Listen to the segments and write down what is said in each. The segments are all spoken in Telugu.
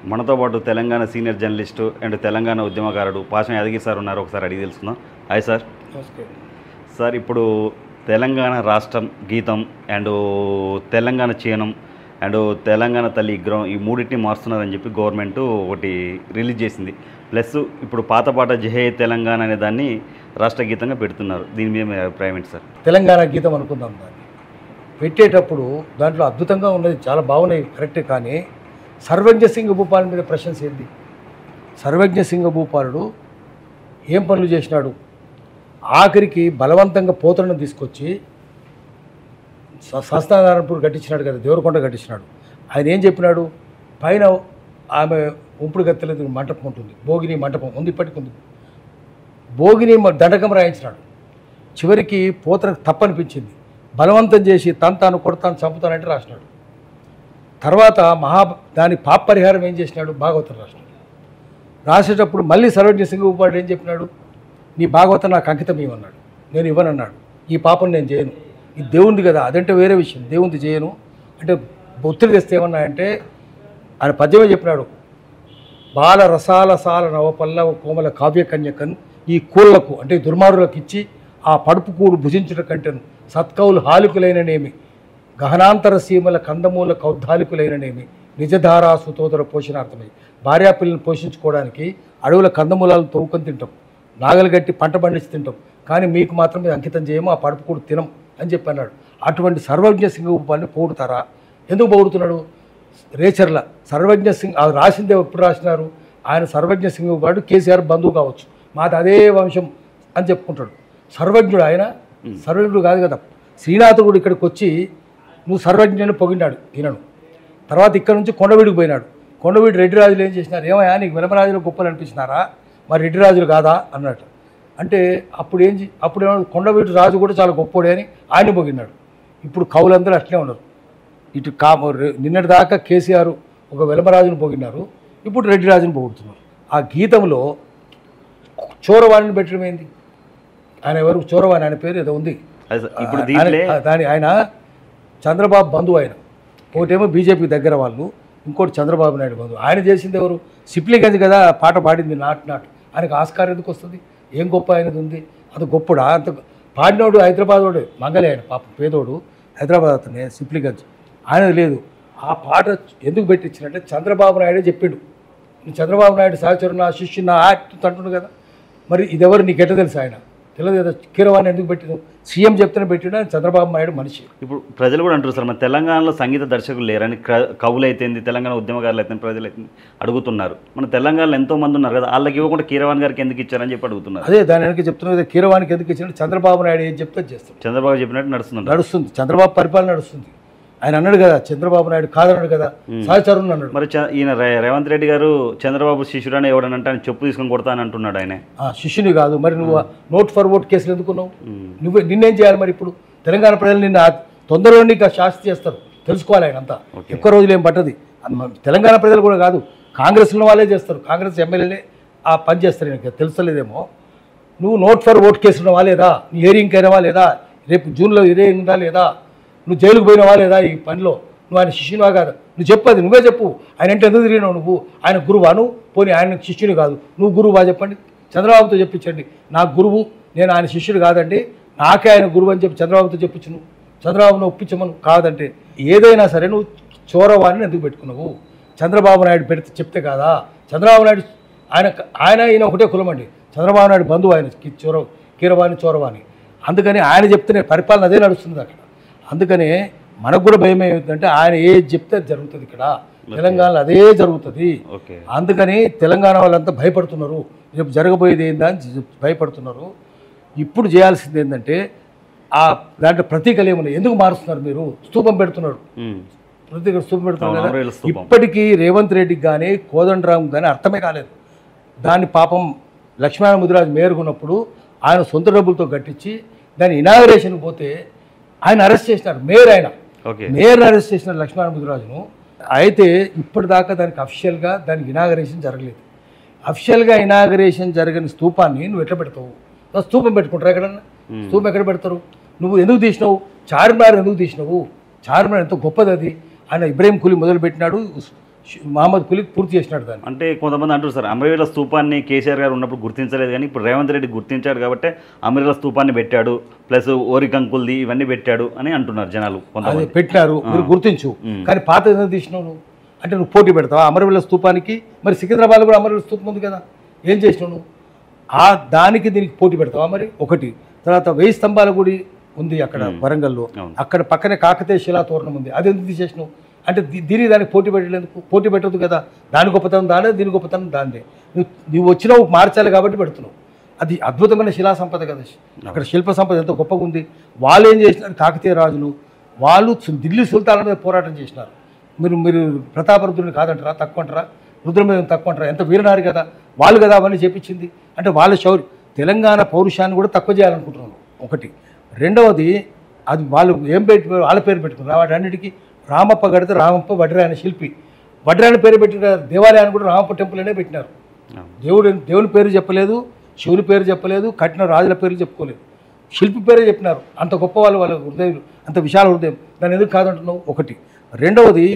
మనతో పాటు Telangana senior journalist and Telangana ఉద్యమకారుడు పాషం యాదగిరి సార్ ఉన్నారు ఒకసారి అడిగి తెలుసుకుందాం హాయ్ సార్ నమస్కారం సార్ ఇప్పుడు తెలంగాణ రాష్ట్రం గీతం అండ్ తెలంగాణ చీనం అండ్ తెలంగాణ తల్లి విగ్రహం ఈ మూడింటిని మారుస్తున్నారని చెప్పి గవర్నమెంట్ ఒకటి రిలీజ్ చేసింది ప్లస్ ఇప్పుడు పాత పాట జహే తెలంగాణ అనే దాన్ని రాష్ట్ర గీతంగా పెడుతున్నారు దీని మీద మీ అభిప్రాయం ఏంటి సార్ తెలంగాణ గీతం అనుకుందాం దాన్ని పెట్టేటప్పుడు దాంట్లో అద్భుతంగా ఉన్నది చాలా బాగున్నాయి కరెక్టే కానీ సర్వజ్ఞ సింగ్ భూపాల్ మీద ప్రశంస ఏంది సర్వజ్ఞ సింగ్ భూపాలుడు ఏం పనులు చేసినాడు ఆఖరికి బలవంతంగా పోతలను తీసుకొచ్చి సస్తానారాయణపూర్ కట్టించినాడు కదా దేవరకొండ కట్టించినాడు ఆయన ఏం చెప్పినాడు పైన ఆమె ఉంపుడు గత్తెలేదు మంటపం ఉంటుంది భోగిని మంటపం ఉంది ఇప్పటికి ఉంది భోగిని మ- దండకం రాయించినాడు చివరికి పోతనకు తప్పనిపించింది బలవంతం చేసి తను తాను కొడతాను చంపుతానంటే రాసినాడు తర్వాత మహా దాని పాప పరిహారం ఏం చేసినాడు భాగవతం రాసినాడు రాసేటప్పుడు మళ్ళీ సర్వజ్ఞ సింగ్ ఉపాడు ఏం చెప్పినాడు నీ భాగవతం నాకు అంకితం ఇవ్వన్నాడు నేను ఇవ్వనన్నాడు ఈ పాపం నేను చేయను ఇది దేవుంది కదా అదంటే వేరే విషయం దేవుంది చేయను అంటే ఒత్తిడి తెస్తే ఏమన్నాయంటే ఆయన పద్యమే చెప్పినాడు బాల రసాల సాల నవపల్లవ కోమల కావ్య కన్యకన్ ఈ కూళ్లకు అంటే దుర్మార్గులకు ఇచ్చి ఆ పడుపు కూడు భుజించుట కంటెను సత్కౌలు హాలికులైననేమి గహనాంతర సీమల కందమూల కౌద్ధాలికులైననేమి నిజధారా సుతోదర పోషణార్థమై భార్యాపిల్లని పోషించుకోవడానికి అడవుల కందమూలాలు తవ్వుకొని తింటాం నాగలు గట్టి పంట పండించి తింటాం కానీ మీకు మాత్రం ఇది అంకితం చేయము ఆ పడుపు కూడు తినం అని చెప్పి అన్నాడు అటువంటి సర్వజ్ఞ సింగ ఉపాన్ని పోడుతారా ఎందుకు పోడుతున్నాడు రేచర్ల సర్వజ్ఞ సింగ్ అది రాసిందే ఎప్పుడు రాసినారు ఆయన సర్వజ్ఞ సింగ్ వాడు కేసీఆర్ బంధువు కావచ్చు మాది అదే వంశం అని చెప్పుకుంటాడు సర్వజ్ఞుడు ఆయన సర్వజ్ఞుడు కాదు కదా శ్రీనాథుడు కూడా ఇక్కడికి వచ్చి నువ్వు సర్వజ్ఞుని పొగినాడు ఈయనను తర్వాత ఇక్కడ నుంచి కొండవీడికి పోయినాడు కొండవీడి రెడ్డి రాజులు ఏం చేసినారు ఏమయ్యా నీకు విలమరాజులు గొప్పలు అనిపించినారా మరి రెడ్డి రాజులు కాదా అన్నట్టు అంటే అప్పుడు ఏం చే- అప్పుడు ఏమో కొండవీటి రాజు కూడా చాలా గొప్పోడే అని ఆయన పొగినాడు ఇప్పుడు కవులందరూ అట్లే ఉన్నారు ఇటు కా రె- నిన్నటి దాకా కేసీఆర్ ఒక వెలమరాజును పొగినారు ఇప్పుడు రెడ్డి రాజును పొగుడుతున్నారు ఆ గీతంలో చోరవాణిని పెట్టడం ఏంది ఆయన ఎవరు చోరవాణి ఆయన పేరు ఏదో ఉంది అదే సార్, ఇప్పుడు ఆయన- దీంట్లో ఆయన- దాని ఆయన చంద్రబాబు బంధువు ఆయన ఒకటేమో బీజేపీ దగ్గర వాళ్ళు ఇంకోటి చంద్రబాబు నాయుడు బంధువు ఆయన చేసింది ఎవరు సిప్లిగంజ్ కదా పాట పాడింది నాట్ నాట్ ఆయనకు ఆస్కారం ఎందుకు వస్తుంది ఏం గొప్ప ఆయనది ఉంది అది గొప్పడా అంత పాడినోడు హైదరాబాద్ వాడు మంగళే ఆయన పాప పేదోడు హైదరాబాద్ అతనే సిప్లిగంజ్ ఆయనది లేదు ఆ పాట ఎందుకు పెట్టించినట్టే చంద్రబాబు నాయుడే చెప్పిండు నేను చంద్రబాబు నాయుడు సహచరు నా శిష్యు నా యాక్ట్ అంటుండు కదా మరి ఇదెవరు నీకు ఎట్ట తెలుసు ఆయన తెలియదు కదా కీరవాణి ఎందుకు పెట్టిండు సీఎం చెప్తేనే పెట్టిండు ఆయన చంద్రబాబు నాయుడు మనిషి ఇప్పుడు ప్రజలు కూడా అంటారు సార్ మన తెలంగాణలో సంగీత దర్శకులు లేరని క- కవులు అయితేంది తెలంగాణ ఉద్యమకారులు అయితే ప్రజలు అయితే అడుగుతున్నారు మన తెలంగాణలో ఎంతో మంది ఉన్నారు కదా వాళ్ళకి ఇవ్వకుండా కీరవాణి గారికి ఎందుకు ఇచ్చారని చెప్పి అడుగుతున్నారు అదే దాని వెనక చెప్తున్నా కదా కీరవాణికి ఎందుకు ఇచ్చినట్టు చంద్రబాబు నాయుడు ఏం చెప్తే అది చేస్తాడు చంద్రబాబు చెప్పినట్టు నడుస్తున్నారు నడుస్తుంది చంద్రబాబు పరిపాలన నడుస్తుంది ఆయన అన్నాడు కదా చంద్రబాబు నాయుడు కాదన్నాడు కదా సహచరుని అన్నాడు మరి చ- ఈయన రే- రేవంత్ రెడ్డి గారు చంద్రబాబు శిష్యుడని ఎవడనంటే ఆయన చెప్పు తీసుకొని కొడతాను అంటున్నాడు ఆయన ఆ శిష్యుని కాదు మరి నువ్వు నోట్ ఫర్ ఓట్ కేసులు ఎందుకున్నావు నువ్వు నిన్నేం చేయాలి మరి ఇప్పుడు తెలంగాణ ప్రజలు నిన్న ఆ తొందరలో నీకు ఆ శాస్తి చేస్తారు తెలుసుకోవాలి ఆయన అంతా ఎక్కువ రోజులు ఏం పట్టది అది మన తెలంగాణ ప్రజలు కూడా కాదు కాంగ్రెస్లో వాళ్ళే చేస్తారు కాంగ్రెస్ ఎమ్మెల్యేలే ఆ పని చేస్తారు నీకు తెలుసలేదేమో నువ్వు నోట్ ఫర్ ఓట్ కేసు ఉన్నవా లేదా నీ హియరింగ్ అయినవా లేదా రేపు జూన్లో హియరింగ్ ఉందా లేదా నువ్వు జైలుకు పోయినవా లేదా ఈ పనిలో నువ్వు ఆయన శిష్యునివా కాదు నువ్వు చెప్పదు నువ్వే చెప్పు ఆయన అంటే ఎందుకు తిరిగినావు నువ్వు ఆయన గురువా నువ్వు పోనీ ఆయన శిష్యుని కాదు నువ్వు గురువా చెప్పండి చంద్రబాబుతో చెప్పించండి నా గురువు నేను ఆయన శిష్యుడు కాదండి నాకే ఆయన గురువు అని చెప్పి చంద్రబాబుతో చెప్పించు నువ్వు చంద్రబాబును ఒప్పించమను కాదంటే ఏదైనా సరే నువ్వు చోరవాణిని ఎందుకు పెట్టుకున్నావు చంద్రబాబు నాయుడు పెడితే చెప్తే కాదా చంద్రబాబు నాయుడు ఆయన ఆయన ఈయన ఒకటే కులం అండి చంద్రబాబు నాయుడు బంధువు ఆయన కి- చోర కీరవాణి చోరవాణి అందుకని ఆయన చెప్తేనే పరిపాలన అదే నడుస్తుంది అక్కడ అందుకనే మనకు కూడా భయం ఏమిటంటే ఆయన ఏది చెప్తే అది జరుగుతుంది ఇక్కడ తెలంగాణలో అదే జరుగుతుంది ఓకే అందుకని తెలంగాణ వాళ్ళంతా భయపడుతున్నారు రేపు జరగబోయేది ఏందా అని చెప్- భయపడుతున్నారు ఇప్పుడు చేయాల్సింది ఏంటంటే ఆ దాంట్లో ప్రతీకలు ఏమున్నాయి ఎందుకు మారుస్తున్నారు మీరు స్తూపం పెడుతున్నారు ఉమ్. ప్రతీక స్తూపం పెడుతున్నారు అవును, కదా అమరవీరుల స్తూపం. ఇప్పటికీ రేవంత్ రెడ్డికి కానీ కోదండరామ్ కానీ అర్థమే కాలేదు దాన్ని పాపం లక్ష్మణ ముదిరాజు మేరుగున్నప్పుడు ఆయన సొంత డబ్బులతో కట్టించి దాని ఇనాగరేషన్ పోతే ఆయన అరెస్ట్ చేసినారు మేయర్ ఆయన ఓకే మేయర్ అరెస్ట్ చేసిన లక్ష్మణ ముదిరాజును అయితే ఇప్పటిదాకా దానికి అఫిషియల్గా దానికి ఇనాగరేషన్ జరగలేదు అఫిషియల్గా ఇనాగరేషన్ జరగని స్తూపాన్ని నువ్వు ఎట్లా పెడతావు ఆ స్తూపం పెట్టుకుంటారు ఎక్కడన్నా స్తూపం ఎక్కడ పెడతారు నువ్వు ఎందుకు తీసినావు చార్మినార్ ఎందుకు తీసినావు చార్మినార్ ఎంతో గొప్పది అది ఆయన ఇబ్రాహిం కులి మొదలు పెట్టినాడు మహమ్మద్ కులీ పూర్తి చేసినాడు దాన్ని అంటే కొంతమంది అంటారు సార్ అమరవీరుల స్తూపాన్ని కేసీఆర్ గారు ఉన్నప్పుడు గుర్తించలేదు కానీ ఇప్పుడు రేవంత్ రెడ్డి గుర్తించాడు కాబట్టి అమరవీరుల స్తూపాన్ని పెట్టాడు ప్లస్ ఓరి కంకుల్ది ఇవన్నీ పెట్టాడు అని అంటున్నారు జనాలు అది కొంతమంది పెట్టినారు మీరు గుర్తించు ఉమ్. కానీ పాత ఎందుకు తీసినావు నువ్వు అంటే నువ్వు పోటీ పెడతావా అమరవీరుల స్తూపానికి మరి సికింద్రాబాద్ కూడా అమరవీరుల స్తూపం ఉంది కదా ఏం చేసినావు నువ్వు ఆ దానికి దీనికి పోటీ పెడతావా మరి ఒకటి తర్వాత వెయ్యి స్తంభాల గుడి ఉంది అక్కడ వరంగల్లో అవును. అక్కడ పక్కనే కాకతీయ శిలా తోరణం ఉంది అది ఎందుకు తీసేసినావు అంటే దీ- దీనికి దానికి పోటీ పెట్టలేందుకు పోటీ పెట్టదు కదా దాని గొప్పతనం దానే దీని గొప్పతనం దానిదే నువ్వు నువ్వు వచ్చినావు మార్చాలి కాబట్టి పెడుతున్నావు అది అద్భుతమైన శిలా సంపద కదా అక్కడ శిల్ప సంపద ఎంత గొప్పగా ఉంది వాళ్ళు ఏం చేసినారు కాకతీయ రాజులు వాళ్ళు సు- ఢిల్లీ సుల్తాన్ మీద పోరాటం చేసినారు మీరు మీరు ప్రతాపరుద్రుని కాదంటారా తక్కువ అంటారా రుద్రమేధం తక్కువ అంటారా ఎంత వీరనారు కదా వాళ్ళు కదా అవన్నీ చెప్పించింది అంటే వాళ్ళ శౌర్య తెలంగాణ పౌరుషాన్ని కూడా తక్కువ చేయాలనుకుంటున్నాను ఒకటి రెండవది అది వాళ్ళు ఏం పెట్టి వాళ్ళ పేరు పెట్టుకున్నారు వాటి అన్నిటికీ రామప్ప గడితే రామప్ప వడ్రాయన శిల్పి వడ్రాయన పేరు పెట్టిన దేవాలయాన్ని కూడా రామప్ప టెంపుల్ అనే పెట్టినారు అవును. దేవుడు దేవుని పేరు చెప్పలేదు శివుని పేరు చెప్పలేదు కట్టిన రాజుల పేరు చెప్పుకోలేదు శిల్పి పేరే చెప్పినారు అంత గొప్ప వాళ్ళు వాళ్ళ హృదయం అంత విశాల హృదయం దాన్ని ఎందుకు కాదంటున్నావు ఒకటి రెండవది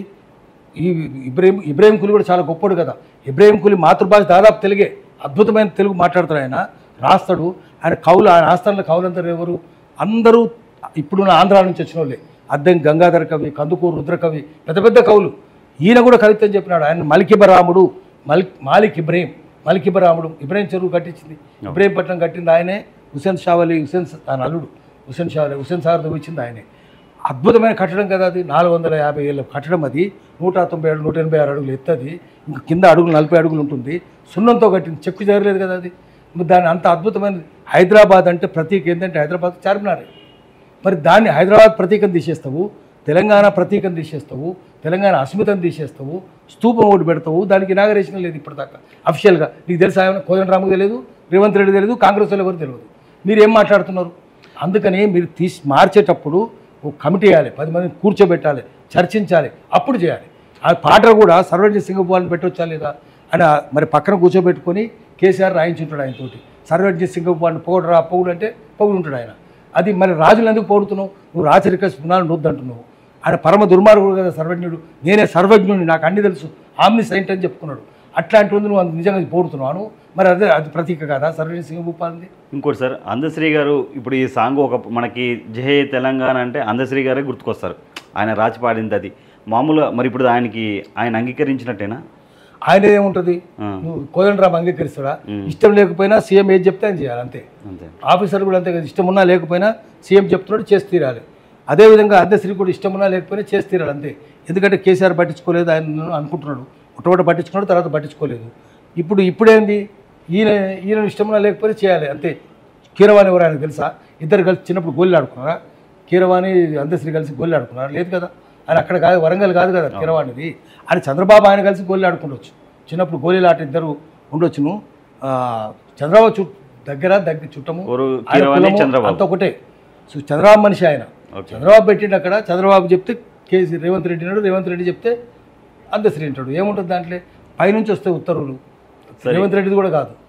ఈ ఇబ్రాహిం ఇబ్రాహిం కులి కూడా చాలా గొప్పడు కదా ఇబ్రాహిం కులి మాతృభాష దాదాపు తెలుగే అద్భుతమైన తెలుగు మాట్లాడతాడు ఆయన రాస్తాడు ఆయన కవులు ఆయన ఆస్థానంలో కవులందరూ ఎవరు అందరూ ఇప్పుడున్న ఆంధ్ర నుంచి వచ్చిన వాళ్ళే అద్దెం గంగాధర కవి కందుకూరు రుద్రకవి పెద్ద పెద్ద కవులు ఈయన కూడా కవిత్వం చెప్పినాడు ఆయన మలికిబరాముడు మలిక్ మాలిక్ ఇబ్రహీం మలిక్ ఇబ్రాహముడు ఇబ్రాహిం చెరువు కట్టించింది ఇబ్రాహీంపట్నం కట్టింది ఆయనే హుసేన్ షావలి హుసేన్ స- ఆయన అల్లుడు హుసేన్ షావలి హుసేన్ సాగర్ తవ్వించింది ఆయనే అద్భుతమైన కట్టడం కదా అది నాలుగు వందల యాభై ఏళ్ళ కట్టడం అది నూట తొంభై ఏడు నూట ఎనభై ఆరు అడుగులు ఎత్తది ఇంకా కింద అడుగులు నలభై అడుగులు ఉంటుంది సున్నంతో కట్టింది చెక్కు జరగలేదు కదా అది మరి దాని అంత అద్భుతమైనది హైదరాబాద్ అంటే ప్రతీక ఏంటంటే హైదరాబాద్ చార్మినారే మరి దాన్ని హైదరాబాద్ ప్రతీకం తీసేస్తావు తెలంగాణ ప్రతీకం తీసేస్తావు తెలంగాణ అస్మితం తీసేస్తావు స్తూపం ఒకటి పెడతావు దానికి ఇనాగరేషన్ లేదు ఇప్పటిదాకా అఫిషియల్గా నీకు తెలుసా ఏమైనా కోదండరాముకు తెలియదు రేవంత్ రెడ్డి తెలియదు కాంగ్రెస్ వాళ్ళు ఎవరు తెలియదు మీరు ఏం మాట్లాడుతున్నారు అందుకని మీరు తీసి మార్చేటప్పుడు ఒక కమిటీ వేయాలి పది మందిని కూర్చోబెట్టాలి చర్చించాలి అప్పుడు చేయాలి ఆ పాట కూడా సర్వజ్ఞ సింగపూర్ని పెట్టొచ్చా లేదా అని ఆ- మరి పక్కన కూర్చోబెట్టుకొని కేసీఆర్ రాయించుంటాడు ఆయనతోటి సర్వజ్ఞ సింగపూర్ని పొగడరా పొగుడు అంటే పొగుడు ఉంటాడు ఆయన అది మరి రాజులు ఎందుకు పొగుడుతున్నావు నువ్వు రాచరిక స్పునాలు నొద్దంటున్నావు ఆయన పరమ దుర్మార్గుడు కదా సర్వజ్ఞుడు నేనే సర్వజ్ఞుడిని నాకు అన్ని తెలుసు ఆమ్ని సైంట్ అని చెప్పుకున్నాడు అట్లాంటి ఉంది నువ్వు అంత నిజంగా పోడుతున్నాను మరి అదే అది ప్రతీక కాదా సర్వజ్ఞ సింగభూపాలది ఇంకోటి సార్ అందశ్రీ గారు ఇప్పుడు ఈ సాంగ్ ఒక మనకి జై తెలంగాణ అంటే అందశ్రీ గారే గుర్తుకొస్తారు ఆయన రాచి పాడింది అది మామూలుగా మరి ఇప్పుడు ఆయనకి ఆయన అంగీకరించినట్టేనా ఆయన ఏముంటుంది ఆ, నువ్వు కోదండరామ్ అంగీకరిస్తాడా ఉమ్. ఇష్టం లేకపోయినా సీఎం ఏది చెప్తే ఆయన చేయాలి అంతే అంతే ఆఫీసర్ కూడా అంతే కదా ఇష్టం ఉన్నా లేకపోయినా సీఎం చెప్తున్నాడు చేసి తీరాలి అదేవిధంగా అందశ్రీ కూడా ఇష్టం ఉన్నా లేకపోయినా చేసి తీరాలి అంతే ఎందుకంటే కేసీఆర్ పట్టించుకోలేదు ఆయన అనుకుంటున్నాడు ఒకటోట పట్టించుకున్నాడు తర్వాత పట్టించుకోలేదు ఇప్పుడు ఇప్పుడేంది ఈయన ఈయన ఇష్టం ఉన్నా లేకపోయినా చేయాలి అంతే కీరవాణి ఎవరు ఆయనకు తెలుసా ఇద్దరు కలిసి చిన్నప్పుడు గోళ్ళు ఆడుకున్నారా కీరవాణి అందశ్రీ కలిసి గోళ్ళు ఆడుకున్నారా లేదు కదా ఆయన అక్కడ కాదు వరంగల్ కాదు కదా కీరవాణిది ఆయన చంద్రబాబు ఆయన కలిసి గోళ్ళు ఆడుకుండొచ్చు చిన్నప్పుడు గోళీలు ఆట ఇద్దరు ఉండొచ్చును ఆ, చంద్రబాబు చుట్టూ దగ్గర దగ్గర చుట్టము ఎవరు ఆయన కీరవాణి కులము చంద్రబాబు అంతా ఒకటే సో చంద్రబాబు మనిషి ఆయన ఓకే చంద్రబాబు పెట్టిండు అక్కడ చంద్రబాబు చెప్తే కేసీ రేవంత్ రెడ్డి నాడు రేవంత్ రెడ్డి చెప్తే అందశ్రీ అంటాడు ఏముంటుంది దాంట్లో పైనుంచి వస్తే ఉత్తర్వులు సరే. రేవంత్ రెడ్డిది కూడా కాదు